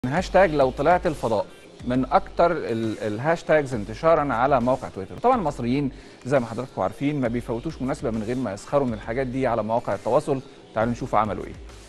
هاشتاج لو طلعت الفضاء من اكتر ال- الهاشتاجز انتشارا على موقع تويتر طبعا المصريين زي ما حضراتكم عارفين ما بيفوتوش مناسبه من غير ما يسخروا من الحاجات دي على مواقع التواصل تعالوا نشوف عملوا ايه